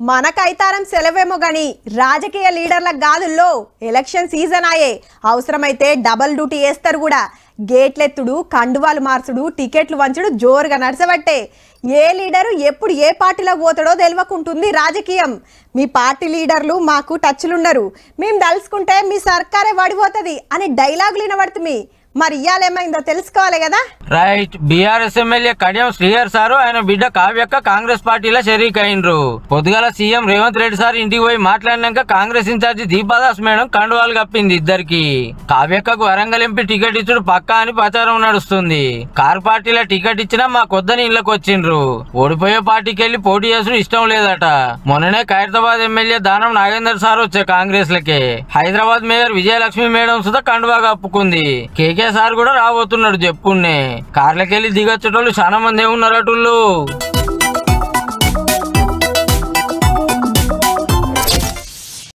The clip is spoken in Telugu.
మనకైతారం సెలవేమో గాని రాజకీయ లీడర్ల గాదుల్లో ఎలక్షన్ సీజన్ ఆయే అవసరమైతే డబల్ డ్యూటీ వేస్తారు కూడా గేట్లెత్తుడు కండువాలు మార్చుడు టికెట్లు వంచుడు జోరుగా నడచబట్టే ఏ లీడరు ఎప్పుడు ఏ పార్టీలో పోతాడో తెలియకుంటుంది రాజకీయం మీ పార్టీ లీడర్లు మాకు టచ్లున్నారు మేము దలుచుకుంటే మీ సర్కారే పడిపోతుంది అని డైలాగులు వినబడుతుంది మరి ఇయ్యాలేమైందో తెలుసుకోవాలి కదా right BRS MLA Kadiyam Srihari sir ఆయన బిడ్డ కావ్యక్క కాంగ్రెస్ పార్టీలో షరీక్ అయినరు పొద్దుగాల సీఎం రేవంత్ రెడ్డి సార్ ఇంటికి పోయి మాట్లాడినాక కాంగ్రెస్ ఇన్ఛార్జి దీపాదాస్ మేడం కండువాలు కప్పింది ఇద్దరికి కావ్యక్కకు వరంగల్ ఎంపీ టికెట్ ఇచ్చుడు పక్కా అని ప్రచారం నడుస్తుంది కార్ పార్టీలో టికెట్ ఇచ్చినా మా కొద్దని ఇళ్లకు వచ్చిండ్రు ఓడిపోయే పార్టీకి వెళ్లి పోటీ చేసుడు ఇష్టం లేదట మొన్ననే ఖైరతాబాద్ ఎమ్మెల్యే దానం నాగేందర్ సార్ వచ్చే కాంగ్రెస్ లకే హైదరాబాద్ మేయర్ విజయలక్ష్మి మేడం సుధా కండువా కప్పుకుంది కేకే సార్ కూడా రాబోతున్నాడు చెప్పున్నే కార్లకెళ్ళి దిగొచ్చేటోళ్ళు చాలా మంది ఏమున్నారు అటుళ్ళు